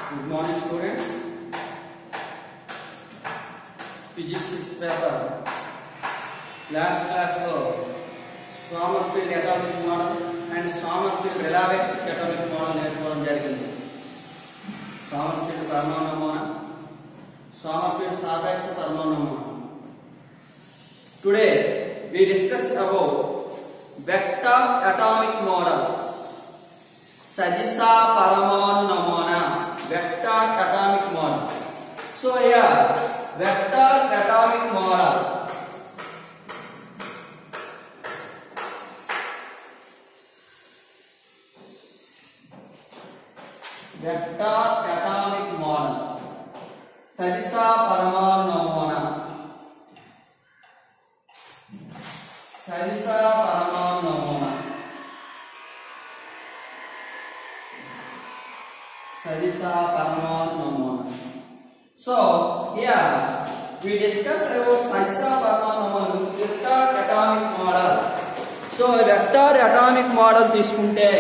Good morning students physics sixth paper last క్లాస్లో Sommerfeld atomic model and Sommerfeld రిలావేషన్ atomic model నేర్చుకోవడం జరిగింది Sommerfeld పరమాణు నమూనా సోమర్ఫీల్డ్ సాపేక్ష పరమాణు నమూనా today we discuss about vector atomic model సదిశా పరమాణు నమూనా vector atomic model so here vector atomic model vector atomic model సదిశా పరమాణు నమూనా సరిసా పరమాణు నమూనా సరిసా పరమాణు నమూనా so here we discuss about సరిసా పరమాణు నమూనా vector atomic model so vector atomic model తీసుకుంటే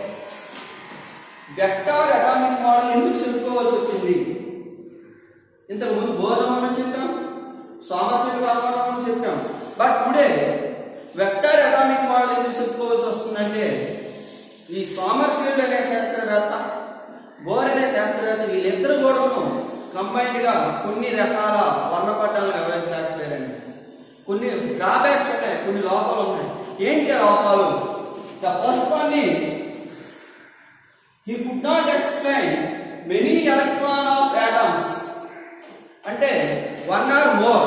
వెక్టార్ అటామిక్ మోడల్ ఎందుకు చెప్పుకోవాల్సి వచ్చింది ఇంతకు ముందు బోర్ నమూనా చెప్పాం సోమర్ఫీల్డ్ పరమాణు నమూనా చెప్పాం but today vector atomic model ఎందుకు చెప్పుకోవాల్సి వస్తుందంటే ఈ సోమర్ఫీల్డ్ అనే శాస్త్రవేత్త బోర్ అనే శాస్త్రవేత్త వీళ్ళిద్దరు కూడాను కంబైన్డ్ గా కొన్ని రకాల వర్ణపట్టాలను వివరించలేకపోయారండి కొన్ని డ్రాబ్యాక్స్ ఉన్నాయి కొన్ని లోపాలు ఉన్నాయి ఏంటి ఆ లోపాలు the first one is he could not explain many electron of atoms అంటే వన్ ఆర్ మోర్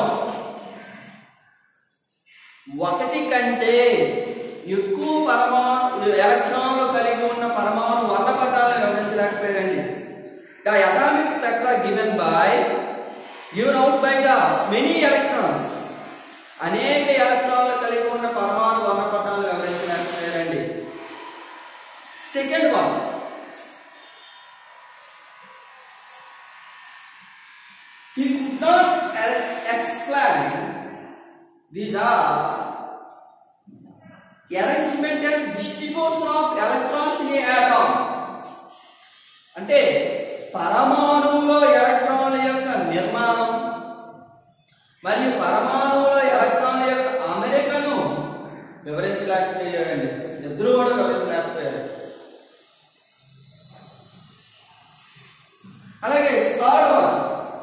ఒకటి కంటే ఎక్కువ పరమాణు ఎలక్ట్రాన్లు కలిగి ఉన్న పరమాణు వర్ణపటాలను వివరించలేకపోయారండి the atomic spectra given by given out by the many electrons అనేక ఎలక్ట్రాన్లు కలిగి ఉన్న పరమాణు వర్ణపటాలను వివరించలేకపోయారండి second one he could not explain these are arrangement and distribution of electrons in a atom అంటే పరమాణువులో ఎలక్ట్రాన్ల యొక్క నిర్మాణం మరియు పరమాణువులో ఎలక్ట్రాన్ల యొక్క అమెరికను వివరించలేకపోయాడండి ఇద్దరు కూడా వివరించలేకపోయారు అలాగే third one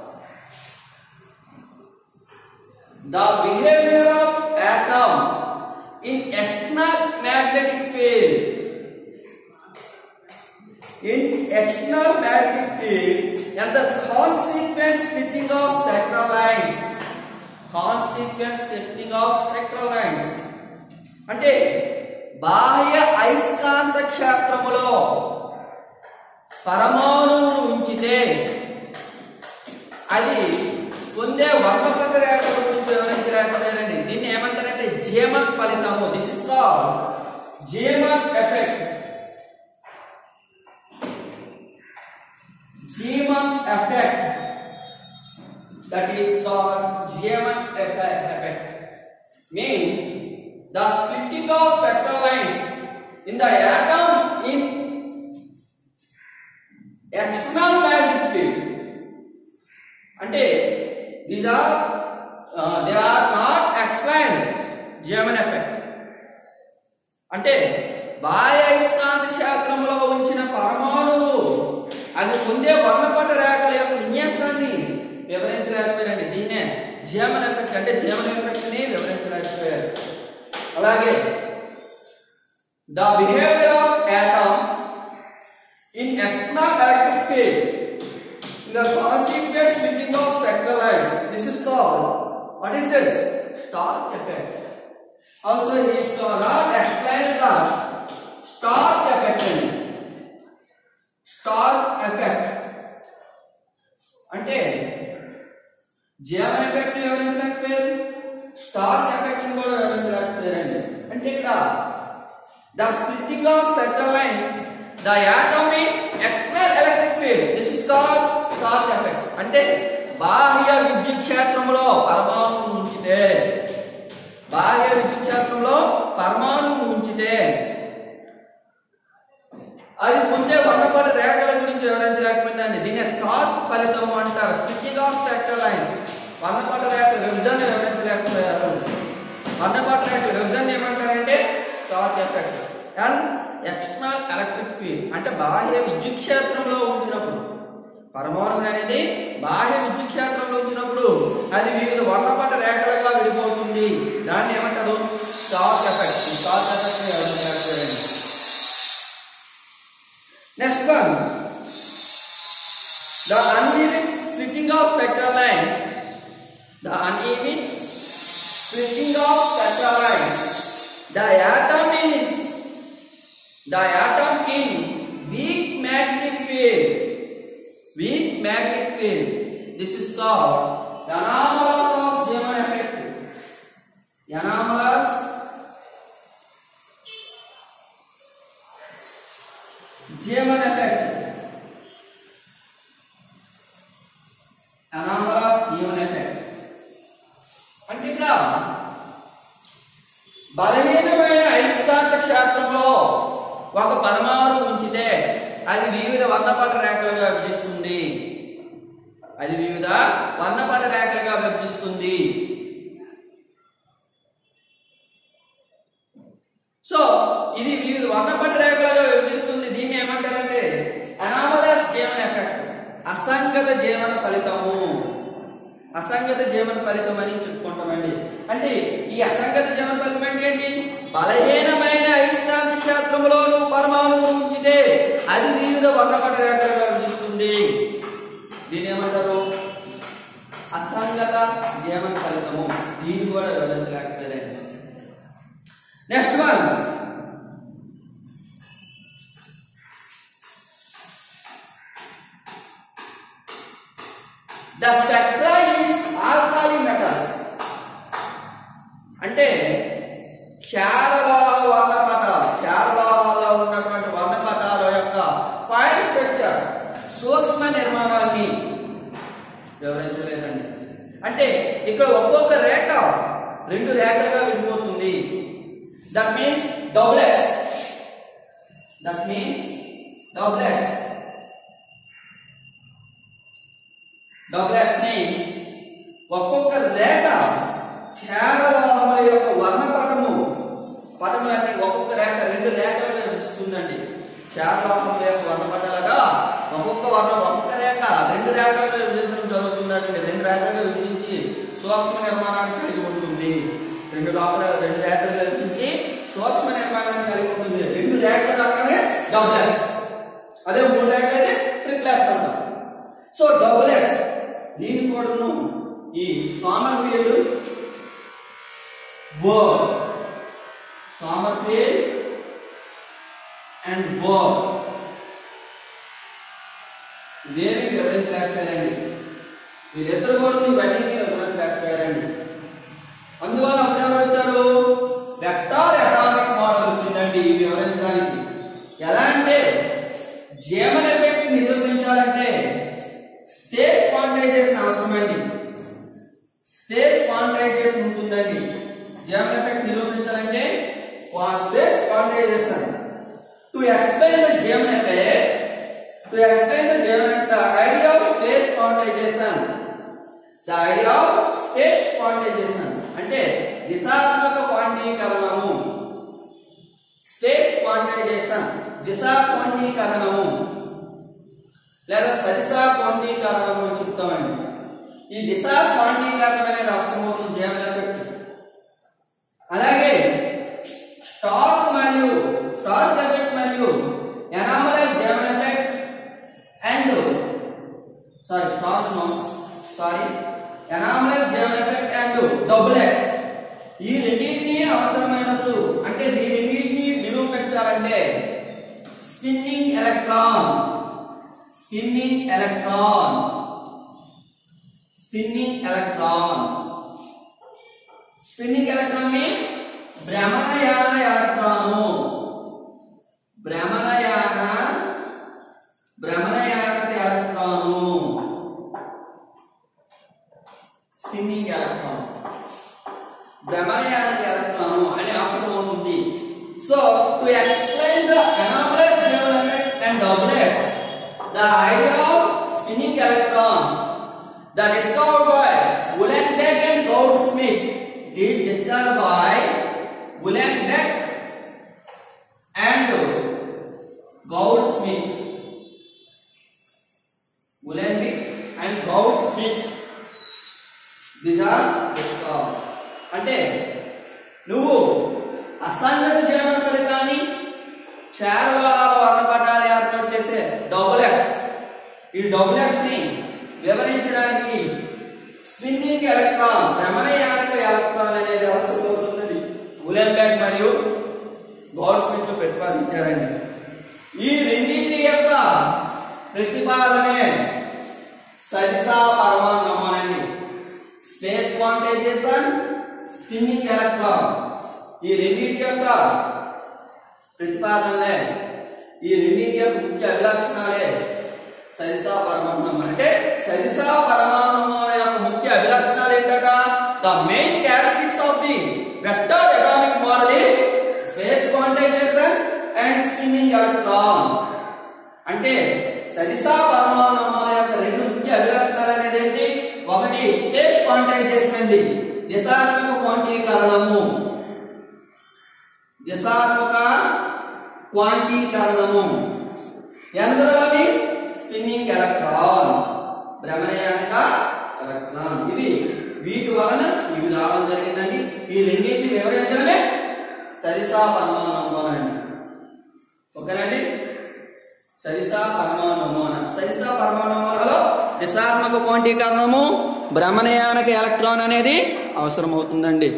the behavior of atom in external magnetic field in external magnetic field and the consequent splitting of spectral lines consequent splitting of spectral lines అంటే బాహ్య అయస్కాంత క్షేత్రములో పరమాణువును ఉంచితే అది పొందే వర్ణపట రేఖల గురించి వివరించలేకపోయారండి దీన్ని ఏమంటారంటే జీమన్ ఫలితము this is call Zeeman effect Zeeman effect that is called Zeeman effect means the splitting of spectral lines in the atom in external magnetic field అంటే these are they are not explain German effect అంటే బాహ్య అయస్కాంత క్షేత్రంలో ఉంచిన పరమాణువు అది పొందే వర్ణపట రేఖల యొక్క విన్యాసాన్ని వివరించలేకపోయారండి దీన్నే జీమన్ ఎఫెక్ట్ అంటే జీమన్ ఎఫెక్ట్ ని వివరించలేకపోయారు అలాగే the behaviour of atom in external electric field the consequent splitting of spectral lines. This is called, what is this? Stark effect. Also, he is not explained the Stark effect. Stark effect. అంటే Zeeman effect వివరించలేకపోయారు Stark effect కూడా వివరించలేకపోయారండి అంటే ఇక్కడ the splitting of spectral lines the atom external electric field this is called Stark effect అంటే బాహ్య విద్యుత్ క్షేత్రంలో పరమాణువు ఉంచితే బాహ్య విద్యుత్ క్షేత్రంలో పరమాణువు ఉంచితే అది పొందే వర్ణపట రేఖల గురించి వివరించలేకపోయినా దీన్ని ఫలితము అంటారు స్ప్లిట్టింగ్ ఆఫ్ స్పెక్ట్రల్ లైన్స్ వర్ణపట రేఖ విభజన వివరించలేకపోయారు వర్ణపట రేఖ విభజన ఏమంటారంటే Stark effect and external electric field అంటే బాహ్య విద్యుత్ క్షేత్రంలో ఉంచినప్పుడు పరమాణువు అనేది బాహ్య విద్యుత్ క్షేత్రంలో ఉంచినప్పుడు అది వివిధ వర్ణపట రేఖలుగా విడిపోతుంది దాన్ని ఏమంటారు స్టార్ట్ ఎఫెక్ట్ ఈ Stark effect next one The uneven splitting of spectral lines. The uneven splitting of spectral lines. The atom is the atom in weak magnetic field. Weak magnetic field. This is called the anomalous of Zeeman effect. The anomalous Zeeman effect. Anomalous Zeeman effect అంటే ఇక్కడ బలహీనమైన అయస్కాంత క్షేత్రంలో ఒక పరమాణు ఉంచితే అది వివిధ వర్ణపట రేఖలుగా విభజిస్తుంది అది వివిధ వర్ణపట రేఖలుగా విభజిస్తుంది సో ఇది వివిధ వర్ణపట రేఖలుగా విభజిస్తుంది దీన్ని ఏమంటారంటే అనామలస్ జీవన ఎఫెక్ట్ అసంగత జీవన ఫలితము అసంగత జీవన ఫలితం అని చెప్పుకుంటామండి అంటే ఈ అసంగత జీవన ఫలితం అంటే ఏంటి బలహీనమైన అయస్కాంత క్షేత్రంలో నువ్వు పరమాణువు ఉంచితే అది వివిధ వర్ణపట రేఖలుగా విభజిస్తుంది దీని ఏమంటారు అసంగత జీవన ఫలితము దీన్ని కూడా వివరించలేకపోయారండి next one the spectra is alkali metals అంటే క్షారలోహ వర్ణపటాలు క్షారలోహంలో ఉన్నటువంటి వర్ణపటాల యొక్క ఫైన్ స్ట్రక్చర్ సూక్ష్మ నిర్మాణాన్ని వివరించలేదండి అంటే ఇక్కడ ఒక్కొక్క రేఖ రెండు రేఖలుగా విడిపోతుంది that means double that means double doublets means ఒక్కొక్క రేఖ క్షేరలోహముల యొక్క వర్ణపటము పటములన్నీ ఒక్కొక్క రేఖ రెండు రేఖలుగా విభజిస్తుందండి క్షేరలోహముల యొక్క వర్ణపటాలుగా ఒక్కొక్క వర్ణం ఒక్కొక్క రేఖ రెండు రేఖలుగా విభజించడం జరుగుతుందండి రెండు రేఖలుగా విభజించి సూక్ష్మ నిర్మాణాన్ని కలిగి ఉంటుంది రెండు లోపల రెండు రేఖలుగా విభజించి సూక్ష్మ నిర్మాణాన్ని కలిగి ఉంటుంది రెండు రేఖలు అనగానే డబ్ల్యూఎస్ అదే మూడు రేఖలు అయితే ట్రిప్లెస్ అంటాం సో డబుల్ ఎస్ దీని కూడాను ఈ Sommerfeld Bohr Sommerfeld and Bohr ఇదేమి వివరించలేకపోయారండి వీరిద్దరు కూడా ఇవన్నీ వివరించలేకపోయారండి అందువల్ల అప్పుడు ఎవరు వచ్చారు వెక్టార్ అటామిక్ మోడల్ వచ్చిందండి ఇవి వివరించడానికి ఎలా అంటే జీవన్ ఎఫెక్ట్ నిరూపించాలంటే స్పేస్ క్వాంటైజేషన్ అవసరం అండి స్పేస్ క్వాంటైజేషన్ ఉంటుందండి జీవన్ ఎఫెక్ట్ నిరూపించాలంటే space quantization to explain the Zeeman effect to explain the Zeeman the idea of space quantization the idea of space quantization అంటే దిశాత్మక క్వాంటీకరణము స్పేస్ క్వాంటైజేషన్ దిశా క్వాంటీకరణము లేదా సరిసా క్వాంటీకరణము అని చెప్తామండి ఈ దిశా క్వాంటీకరణం అనేది అవసరమవుతుంది జీవన ఎఫెక్ట్ అలాగే స్టార్క్ మరియు స్టార్క్ ఎఫెక్ట్ మరియు anomalous Zeeman effect and sorry Stark no sorry anomalous Zeeman effect and double X ఈ రెండింటినీ అవసరమైనప్పుడు అంటే ఈ రెండింటినీ నిరూపించాలంటే spinning electron spinning electron spinning electron spinning electron means భ్రమణయాన ఎలక్ట్రాను భ్రమణయాన భ్రమణయాన ఎలక్ట్రాను స్పిన్నింగ్ ఎలక్ట్రాన్ భ్రమణయాన ఎలక్ట్రాను అనే అవసరం అవుతుంది so to explain the anomalous Zeeman effect and doublets the idea of spinning electron is discovered by Uhlenbeck and Goudsmit. Uhlenbeck and Goudsmit. These are discovered. అంటే నువ్వు అసంగత జీవన ఫలితాన్ని క్షారవాహాల వర్ణపటాలు ఏర్పాటు చేసే డబుల్ ఎక్స్ ఈ డబుల్ ఎక్స్ ని వివరించడానికి స్పిన్నింగ్ ఎలక్ట్రాన్ భ్రమణయానక ఎలక్ట్రాన్ అనేది అవసరం అవుతుందని ఉలెన్బ్యాక్ మరియు గౌడ్స్మిట్ ప్రతిపాదించారండి ఈ రెండింటి యొక్క ప్రతిపాదనే సరిసా పరమాణు నమూనండి స్పేస్ క్వాంటైజేషన్ స్పిన్నింగ్ ఎలక్ట్రాన్ ఈ రెండింటి యొక్క ప్రతిపాదనలే ఈ రెండింటి యొక్క ముఖ్య అభిలక్షణాలే సరిసా పరమాణు అంటే సరిసా పరమాణు యొక్క ముఖ్య అభిలక్షణాలు ఏంటట the main characteristics of the vector atomic model is space quantization and spinning electron అంటే సరిసా పరమాణు యొక్క రెండు ముఖ్య అభిలక్షణాలు అనేది ఏంటి ఒకటి స్పేస్ క్వాంటైజేషన్ అండి దిశాత్మక క్వాంటీకరణము దిశాత్మక క్వాంటీకరణము Another one is spinning electron. భ్రమణయానక ఎలక్ట్రాన్ ఇవి వీటి వలన ఇవి రావడం జరిగిందండి ఈ రెండింటిని వివరించడమే సరిసా పరమాణు నమూనా అండి ఓకేనండి సరిసా పరమాణు నమూనా సరిసా పరమాణు నమూనాలో దిశాత్మక క్వాంటీకరణము భ్రమణయానక ఎలక్ట్రాన్ అనేది అవసరం అవుతుందండి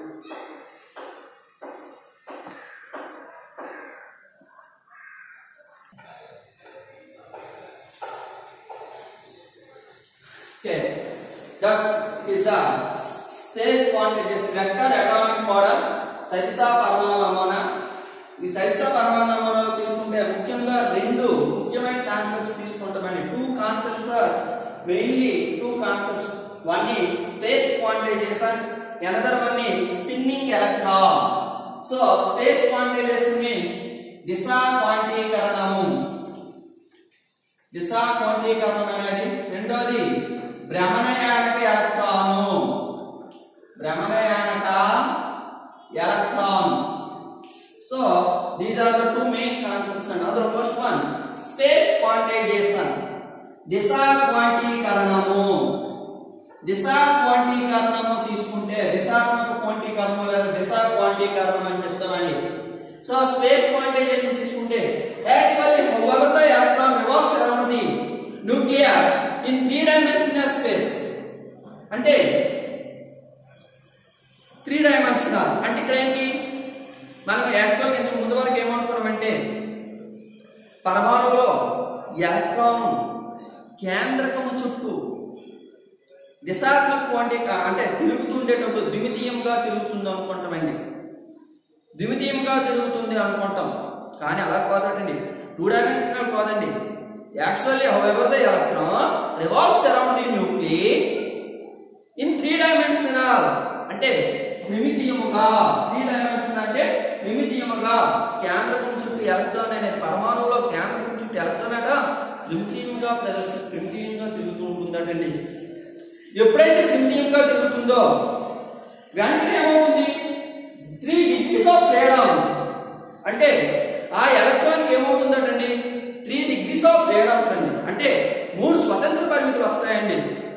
Okay, thus is the space quantization vector atomic model సరిసా పరమాణు నమూనా ఈ సరిసా పరమాణు నమూనాలో తీసుకుంటే ముఖ్యంగా రెండు ముఖ్యమైన కాన్సెప్ట్స్ తీసుకుంటామని two concepts are mainly two concepts one is space quantization another one is spinning electron so space క్వాంటైజేషన్ మీన్స్ దిశా క్వాంటీకరణము దిశా క్వాంటీకరణం అనేది రెండోది భ్రమణయానక ఎలక్ట్రాను భ్రమణయానక electron so these are the two main concepts and other first one space quantization దిశా క్వాంటీకరణము దిశా క్వాంటీకరణము తీసుకుంటే దిశాత్మక క్వాంటీకరణం లేదా దిశా క్వాంటీకరణం అని చెప్తామండి సో స్పేస్ క్వాంటైజేషన్ తీసుకుంటే actually however the electron revolves around the nucleus in three dimensional space అంటే త్రీ డైమెన్షనల్ అంటే ఇక్కడ ఏంటి మనం యాక్చువల్గా ఇంతకు ముందు వరకు ఏమనుకున్నామంటే పరమాణువులో ఎలక్ట్రాన్ కేంద్రకము చుట్టూ దిశాత్మక క్వాంటిక అంటే తిరుగుతుండేటప్పుడు ద్విమితీయంగా తిరుగుతుంది అనుకుంటామండి ద్విమితీయంగా తిరుగుతుంది అనుకుంటాం కానీ అలా కాదండి టూ డైమెన్షనల్ కాదండి actually however the electron revolves around the nuclei in three dimensional అంటే త్రిమితీయముగా త్రీ డైమెన్షన్ అంటే త్రిమితీయముగా కేంద్రకం చుట్టూ ఎలక్ట్రాన్ అనే పరమాణువులో కేంద్రకం చుట్టూ ఎలక్ట్రాన్ అట త్రిమితీయంగా ప్రదర్శన త్రిమితీయంగా తిరుగుతూ ఉంటుందటండి ఎప్పుడైతే త్రిమితీయంగా తిరుగుతుందో వెంటనే ఏమవుతుంది త్రీ డిగ్రీస్ ఆఫ్ ఫ్రీడమ్ అంటే ఆ ఎలక్ట్రాన్ ఏమవుతుందటండి త్రీ డిగ్రీస్ ఆఫ్ ఫ్రీడమ్స్ అండి అంటే మూడు స్వతంత్ర పరిమితులు వస్తాయండి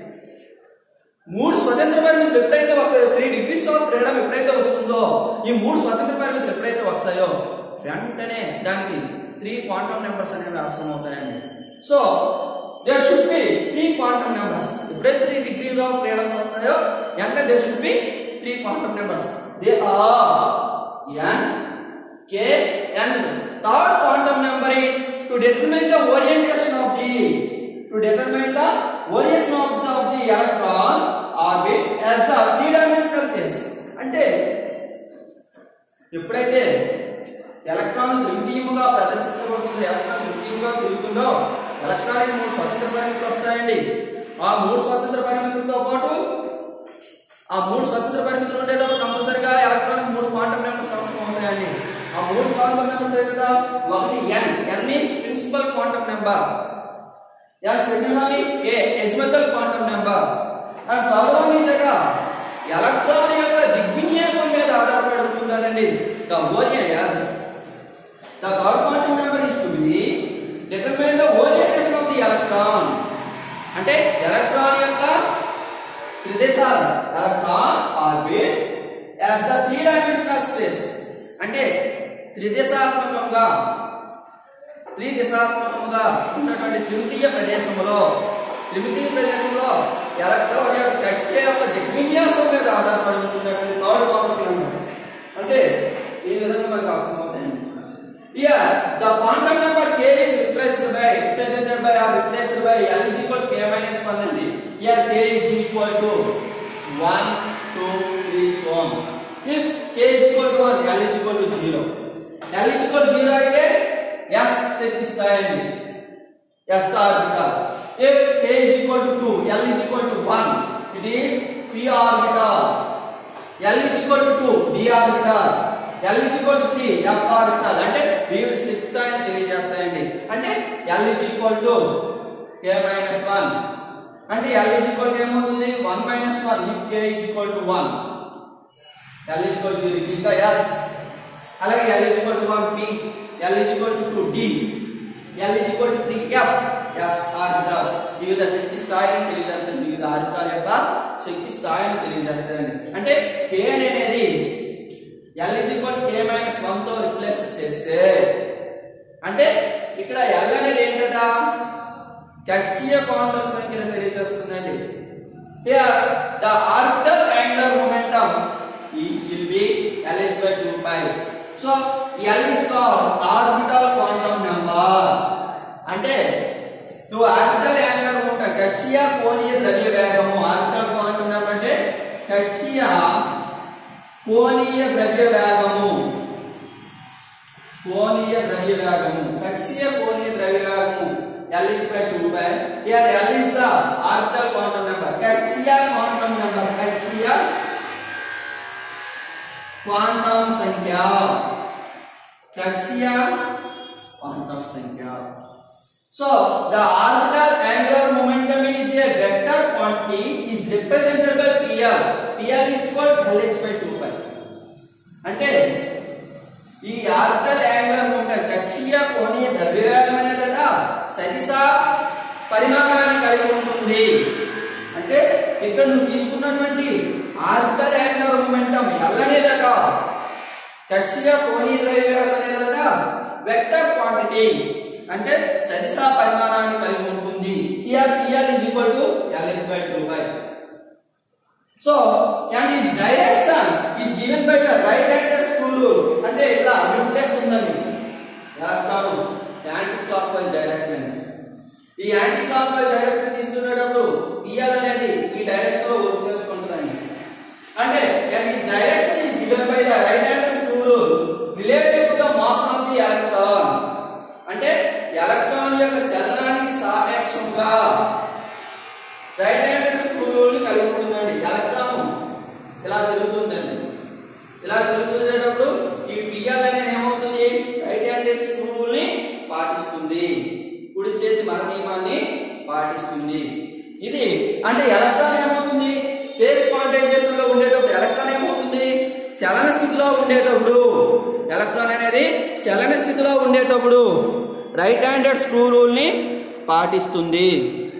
మూడు స్వతంత్ర పరిమితులు ఎప్పుడైతే వస్తాయో త్రీ డిగ్రీస్ ఆఫ్ ఫ్రీడమ్ ఎప్పుడైతే వస్తుందో ఈ మూడు స్వతంత్ర పరిమితులు ఎప్పుడైతే వస్తాయో వెంటనే దానికి త్రీ క్వాంటమ్ నెంబర్స్ అనేవి అవసరం అవుతాయండి so there should be three quantum numbers ఎప్పుడైతే త్రీ డిగ్రీ ఆఫ్ ఫ్రీడమ్స్ వస్తాయో వెంటనే there should be three quantum numbers they are N K N third quantum number is to determine the orientation of the to determine the orientation of the, of the electron orbit as the three dimensional case అంటే ఎప్పుడైతే electron తృతీయముగా ప్రదర్శించబడుతుందో electron తృతీయముగా తిరుగుతుందో electron మూడు స్వతంత్ర పరిమితులు వస్తాయండి ఆ మూడు స్వతంత్ర పరిమితులతో పాటు ఆ మూడు స్వతంత్ర పరిమితులు ఉండేటప్పుడు కంపల్సరిగా ఎలక్ట్రాన్ మూడు క్వాంటమ్ నెంబర్స్ అవసరం అవుతాయండి ఆ మూడు క్వాంటమ్ నెంబర్స్ ఏంటా ఒకటి N N is principal quantum number N second one is a azimuthal quantum number and third one is electron యొక్క దిగ్వి ఏమంటారండి ద ఓరియర్ the third quantum number is to be determine the orientation of the electron అంటే electron యొక్క త్రిదేశాలు electron orbit as the three dimensional space అంటే త్రిదేశాత్మకంగా త్రిదిశాత్మకముగా ఉన్నటువంటి త్రిమితీయ ప్రదేశంలో త్రిమితీయ ప్రదేశంలో ఎలక్ట్రాన్ యొక్క కక్ష యొక్క దిగ్విన్యాసం మీద ఆధారపడి ఉంటున్నటువంటి థర్డ్ క్వాంటమ్ నెంబర్ అంటే ఈ విధంగా మనకు అవసరం అవుతాయండి Here, the quantum number k is replaced by represented by or replaced by L is equal to k minus 1 అండి here k is equal to 1 2 3 so on if k is equal to 1 L is equal to 0 L is equal to 0 అయితే S శక్తిస్తాయండి S orbital if k is equal to 2 L is equal to 1 it is p orbital L is equal to 2 d orbital L is equal to 3 f orbital అంటే ఇవి sixth అని తెలియజేస్తాయండి అంటే L is equal to k minus 1 అంటే L is equal to ఏమవుతుంది 1 minus 1 if k is equal to 1 L is equal to 0 it is the S అలాగే L is equal to 1 P L is equal to 2 D L is equal to 3 F F orbitals వివిధ శక్తి స్థాయిని తెలియజేస్తాయి వివిధ ఆర్బిటాల యొక్క శక్తి స్థాయిని తెలియజేస్తాయండి అంటే K అనేది L is equal to K minus 1 తో రిప్లేస్ చేస్తే అంటే ఇక్కడ L అనేది ఏంటట కక్షీయ క్వాంటం సంఖ్యను తెలియజేస్తుందండి Here, the orbital angular momentum is will be L is by 2 pi. So, L is called orbital quantum number. అంటే నువ్వు ఆర్బిటల్ యాంగులర్ momentum కక్షీయ కోణీయ ద్రవ్య వేగము ఆర్బిటల్ క్వాంటం నెంబర్ అంటే కక్షీయ కోణీయ ద్రవ్య వేగము కోణీయ ద్రవ్య వేగము కక్షీయ కోణీయ ద్రవ్య వేగము L is by 2 pi. Here L is the orbital quantum number. కక్షీయ quantum number. కక్షీయ క్వాంటం సంఖ్య కక్షీయ క్వాంటం సంఖ్య So the orbital angular momentum is a vector quantity is represented by PL. PL is called LH by 2 pi. అంటే ఈ orbital angular moment కక్షీయ కోణీయ ద్రవ్యవేగం అనేదట సదిశ పరిమాణాన్ని కలిగి ఉంటుంది అంటే ఇక్కడ నువ్వు తీసుకున్నటువంటి ఆర్బిటల్ యాంగులర్ మూమెంటం ఎల్ అనేదట కక్షీయ కోణీయ ద్రవ్యవేగం అనేదట వెక్టర్ క్వాంటిటీ అంటే సదిశ పరిమాణాన్ని కలిగి ఉంటుంది here PL is equal to LH by two pi so and is direction is given by the right handed screw అంటే ఇట్లా న్యూక్లియస్ ఉందండి electron anticlockwise direction అండి ఈ యాంటీ క్లాక్ వైజ్ డైరెక్షన్ తీసుకునేటప్పుడు పిఎల్ అనేది ఈ direction లో work చేసుకుంటుందండి అంటే and is direction is given by the right handed screw relative to the mass of the electron అంటే ఎలక్ట్రాన్ యొక్క చలనానికి సాపేక్షంగా రైట్ హ్యాండెడ్ స్క్రూని కలిగి ఉంటుందండి ఎలక్ట్రాన్ ఇలా తిరుగుతుందండి ఇలా తిరుగుతుండేటప్పుడు ఈ పిఎల్ అనేది ఏమవుతుంది రైట్ హ్యాండెడ్ స్క్రూని పాటిస్తుంది కుడి చేతి మన నియమాన్ని పాటిస్తుంది ఇది అంటే ఎలక్ట్రాన్ ఏమవుతుంది స్పేస్ క్వాంటైజేషన్ లో ఉండేటప్పుడు ఎలక్ట్రాన్ ఏమవుతుంది చలన స్థితిలో ఉండేటప్పుడు ఎలక్ట్రాన్ అనేది చలన స్థితిలో ఉండేటప్పుడు రైట్ హ్యాండెడ్ స్క్రూ రూల్ ని పాటిస్తుంది